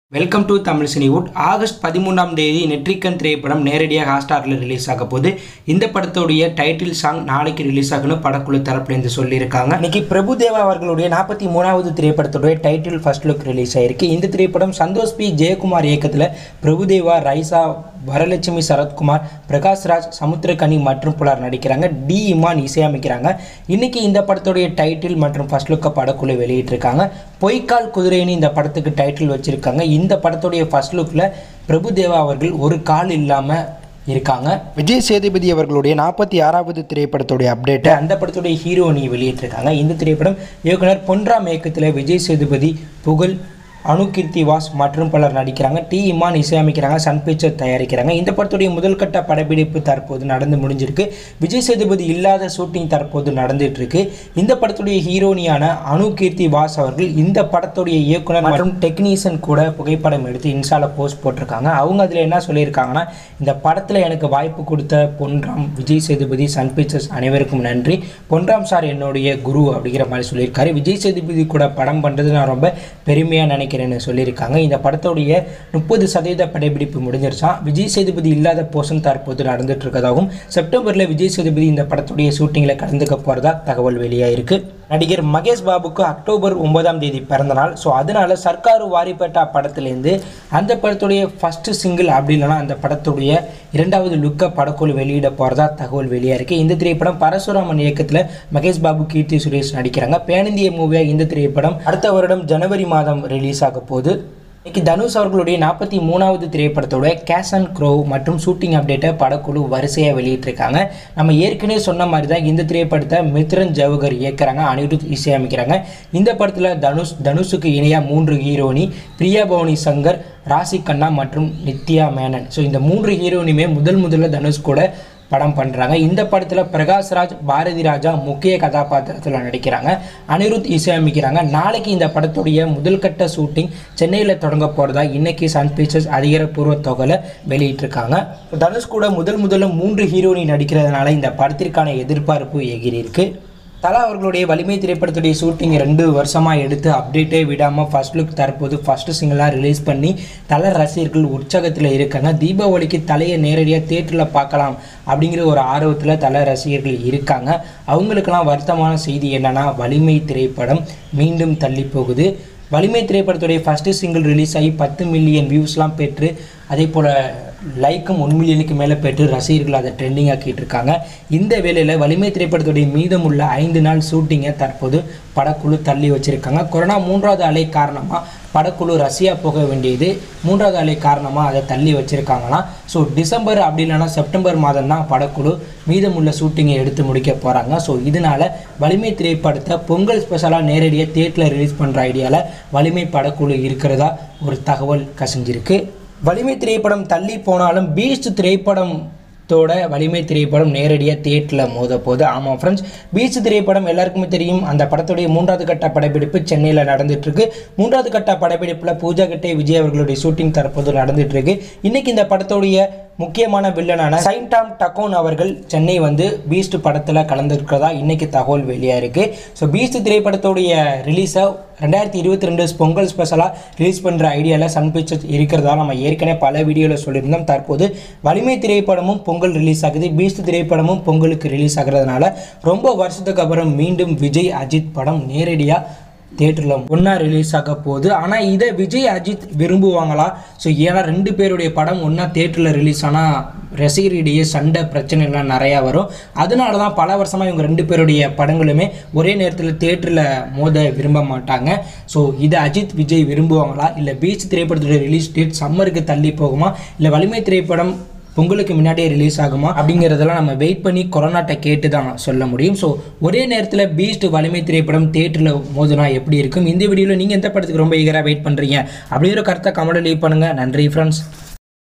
welcome to Tamil cinewood August பதிமூணாம் தேதி நெட்ரிக்கன் திரைப்படம் நேரடியாக ஹாட்ஸ்டாரில் ரிலீஸ் ஆக போகுது இந்த படத்துடைய டைட்டில் சாங் நாளைக்கு ரிலீஸ் ஆகணும் படக்குழு தரப்புலேருந்து சொல்லியிருக்காங்க இன்னைக்கு பிரபுதேவா அவர்களுடைய நாற்பத்தி மூணாவது திரைப்படத்துடைய டைட்டில் ஃபர்ஸ்ட் லுக் ரிலீஸ் ஆயிருக்கு இந்த திரைப்படம் சந்தோஷ் பி ஜெயக்குமார் இயக்கத்தில் பிரபுதேவா ரைசா வரலட்சுமி சரத்குமார் பிரகாஷ்ராஜ் சமுத்திரகனி மற்றும் பலர் நடிக்கிறாங்க டி இமான் இசையமைக்கிறாங்க இன்னைக்கு இந்த படத்துடைய டைட்டில் மற்றும் ஃபர்ஸ்ட் லுக்கை படக்குழு வெளியிட்டிருக்காங்க பொய்க்கால் குதிரைன்னு இந்த படத்துக்கு டைட்டில் வச்சிருக்காங்க இந்த படத்துடைய ஃபர்ஸ்ட் லுக்கில் பிரபுதேவா அவர்கள் ஒரு கால் இல்லாமல் இருக்காங்க விஜய் சேதுபதி அவர்களுடைய நாற்பத்தி ஆறாவது திரைப்படத்துடைய அப்டேட்டை அந்த படத்துடைய ஹீரோனி வெளியிட்டிருக்காங்க இந்த திரைப்படம் இயக்குனர் பொன்ராம் இயக்கத்தில் விஜய் சேதுபதி புகழ் அனுகீர்த்தி வாஸ் மற்றும் பலர் நடிக்கிறாங்க டி இமான் இசையமைக்கிறாங்க சன் பிக்சர் தயாரிக்கிறாங்க இந்த படத்துடைய முதல் கட்ட படப்பிடிப்பு தற்போது நடந்து முடிஞ்சிருக்கு விஜய் சேதுபதி இல்லாத ஷூட்டிங் தற்போது நடந்துட்டு இருக்கு இந்த படத்துடைய ஹீரோனியான அனுகீர்த்தி வாஸ் அவர்கள் இந்த படத்துடைய இயக்குனர் மற்றும் டெக்னீஷியன் கூட புகைப்படம் எடுத்து இன்ஸ்டால போஸ்ட் போட்டிருக்காங்க அவங்க அதில் என்ன சொல்லியிருக்காங்கன்னா இந்த படத்தில் எனக்கு வாய்ப்பு கொடுத்த பொன்ராம் விஜய் சேதுபதி சன் பிக்சர்ஸ் அனைவருக்கும் நன்றி பொன்ராம் சார் என்னுடைய குரு அப்படிங்கிற மாதிரி சொல்லியிருக்காரு விஜய் சேதுபதி கூட படம் பண்ணுறது நான் ரொம்ப பெருமையாக நினைக்கிறேன்னு சொல்லியிருக்காங்க இந்த படத்துடைய முப்பது சதவீத படப்பிடிப்பு முடிஞ்சிருச்சான் விஜய் சேதுபதி இல்லாத போர்ஷன் தற்போது நடந்துட்டு இருக்கதாகவும் செப்டம்பரில் விஜய் சேதுபதி இந்த படத்துடைய ஷூட்டிங்கில் கலந்துக்க போகிறதா தகவல் வெளியாயிருக்கு நடிகர் மகேஷ் பாபுக்கு அக்டோபர் ஒன்பதாம் தேதி பிறந்த நாள் ஸோ அதனால சர்க்காரு வாரிப்பேட்டா படத்துலேருந்து அந்த படத்துடைய ஃபர்ஸ்ட் சிங்கிள் அப்படி இல்லைன்னா அந்த படத்துடைய இரண்டாவது லுக்கை படக்குழு வெளியிட போகிறதா தகவல் வெளியாக இருக்குது இந்த திரைப்படம் பரசுராமன் இயக்கத்தில் மகேஷ் பாபு கீர்த்தி சுரேஷ் நடிக்கிறாங்க பேனிந்திய மூவியாக இந்த திரைப்படம் அடுத்த வருடம் ஜனவரி மாதம் ரிலீஸ் ஆக போகுது இன்னைக்கு தனுஷ் அவர்களுடைய நாற்பத்தி மூணாவது திரைப்படத்தோட கேஷ் அண்ட் க்ரோ மற்றும் ஷூட்டிங் அப்டேட்டை படக்குழு வரிசையாக வெளியிட்டிருக்காங்க நம்ம ஏற்கனவே சொன்ன மாதிரி தான் இந்த திரைப்படத்தை மித்ரன் ஜவஹர் இயக்குறாங்க அனிருத் இசையமைக்கிறாங்க இந்த படத்தில் தனுஷ் தனுஷுக்கு இணையாக மூன்று ஹீரோனி பிரியா பவானி சங்கர் ராசி கண்ணா மற்றும் நித்யா மேனன் ஸோ இந்த மூன்று ஹீரோனியுமே முதல் முதல்ல தனுஷ் கூட படம் பண்ணுறாங்க இந்த படத்தில் பிரகாஷ்ராஜ் பாரதி ராஜா முக்கிய கதாபாத்திரத்தில் நடிக்கிறாங்க அனிருத் இசையமைக்கிறாங்க நாளைக்கு இந்த படத்துடைய முதல் கட்ட ஷூட்டிங் சென்னையில் தொடங்க போகிறதா இன்னைக்கு சன் பிக்சர்ஸ் அதிகாரப்பூர்வ தொகையில் வெளியிட்டிருக்காங்க தனுஷ் கூட முதல் முதல்ல மூன்று ஹீரோனி நடிக்கிறதுனால இந்த படத்திற்கான எதிர்பார்ப்பு எகிரி இருக்கு தலா அவர்களுடைய வலிமை திரைப்படத்துடைய ஷூட்டிங் ரெண்டு வருஷமாக எடுத்து அப்டேட்டே விடாமல் ஃபர்ஸ்ட் லுக் தற்போது ஃபர்ஸ்ட் சிங்கிளாக ரிலீஸ் பண்ணி தல ரசிகர்கள் உற்சாகத்தில் இருக்காங்க தீபாவளிக்கு தலையை நேரடியாக தேட்டரில் பார்க்கலாம் அப்படிங்கிற ஒரு ஆர்வத்தில் தல ரசிகர்கள் இருக்காங்க அவங்களுக்கெல்லாம் வருத்தமான செய்தி என்னன்னா வலிமை திரைப்படம் மீண்டும் தள்ளி போகுது வலிமை திரைப்படத்துடைய ஃபஸ்ட்டு சிங்கிள் ரிலீஸ் ஆகி பத்து மில்லியன் வியூஸ்லாம் பெற்று அதே போல் லைக்கும் ஒன் மில்லியனுக்கு மேலே பெற்று ரசிகர்கள் அதை ட்ரெண்டிங் ஆக்கிட்டு இருக்காங்க இந்த வேளையில் வலிமை திரைப்படத்துடைய மீதமுள்ள ஐந்து நாள் ஷூட்டிங்கை தற்போது படக்குழு தள்ளி வச்சிருக்காங்க கொரோனா மூன்றாவது அலை காரணமாக படக்குழு ரஷ்யா போக வேண்டியது மூன்றாவது அலை காரணமாக அதை தள்ளி வச்சுருக்காங்களாம் ஸோ டிசம்பர் அப்படி இல்லைன்னா செப்டம்பர் மாதம் தான் படக்குழு மீதமுள்ள ஷூட்டிங்கை எடுத்து முடிக்க போகிறாங்க ஸோ இதனால் வலிமை திரைப்படத்தை பொங்கல் ஸ்பெஷலாக நேரடியாக தேட்டரில் ரிலீஸ் பண்ணுற ஐடியாவில் வலிமை படக்குழு இருக்கிறதா ஒரு தகவல் கசிஞ்சிருக்கு வலிமை திரைப்படம் தள்ளி போனாலும் பீஸ்ட் திரைப்படம் தோட வலிமை திரைப்படம் நேரடியாக தேட்டரில் மோத போகுது ஆமாம் ஃப்ரெண்ட்ஸ் பீச் திரைப்படம் எல்லாருக்குமே தெரியும் அந்த படத்துடைய மூன்றாவது கட்ட படப்பிடிப்பு சென்னையில் நடந்துட்டுருக்கு மூன்றாவது கட்ட படப்பிடிப்பில் பூஜா கட்டே விஜய் அவர்களுடைய ஷூட்டிங் தற்போது நடந்துட்டுருக்கு இன்றைக்கி இந்த படத்துடைய முக்கியமான வில்லனான சைன்டாம் டக்கோன் அவர்கள் சென்னை வந்து பீஸ்ட் படத்தில் கலந்துருக்கிறதா இன்னைக்கு தகவல் வெளியாக இருக்குது ஸோ பீஸ்ட் திரைப்படத்துடைய ரிலீஸை ரெண்டாயிரத்தி இருபத்தி ரெண்டு பொங்கல் ஸ்பெஷலாக ரிலீஸ் பண்ணுற ஐடியாவில் சன் பிக்சர்ஸ் இருக்கிறதா நம்ம ஏற்கனவே பல வீடியோவில் சொல்லியிருந்தோம் தற்போது வலிமை திரைப்படமும் பொங்கல் ரிலீஸ் ஆகுது பீஸ்ட் திரைப்படமும் பொங்கலுக்கு ரிலீஸ் ஆகிறதுனால ரொம்ப வருஷத்துக்கு அப்புறம் மீண்டும் விஜய் அஜித் படம் நேரடியாக தேட்டரில் ஒன்றா ரிலீஸ் ஆக போகுது ஆனால் இதை விஜய் அஜித் விரும்புவாங்களா ஸோ ஏன்னா ரெண்டு பேருடைய படம் ஒன்றா தேட்டரில் ரிலீஸ் ஆனால் ரசிகரிடையே சண்டை பிரச்சனைலாம் நிறையா வரும் அதனால தான் பல வருஷமாக இவங்க ரெண்டு பேருடைய படங்களுமே ஒரே நேரத்தில் தேட்டரில் மோத விரும்ப மாட்டாங்க ஸோ இதை அஜித் விஜய் விரும்புவாங்களா இல்லை பீச் திரைப்படத்துடைய ரிலீஸ் டேட் சம்மருக்கு தள்ளி போகுமா இல்லை வலிமை திரைப்படம் பொங்கலுக்கு முன்னாடியே ரிலீஸ் ஆகுமா அப்படிங்கிறதெல்லாம் நம்ம வெயிட் பண்ணி கொரோனாட்டை கேட்டு தான் சொல்ல முடியும் ஸோ ஒரே நேரத்தில் பீஸ்ட் வலிமை திரைப்படம் தேட்டரில் மோதுனா எப்படி இருக்கும் இந்த வீடியோவில் நீங்கள் எந்த படத்துக்கு ரொம்ப ஈகராக வெயிட் பண்ணுறீங்க அப்படிங்கிற கருத்தை கமெண்ட் லீவ் பண்ணுங்கள் நன்றி ஃப்ரெண்ட்ஸ்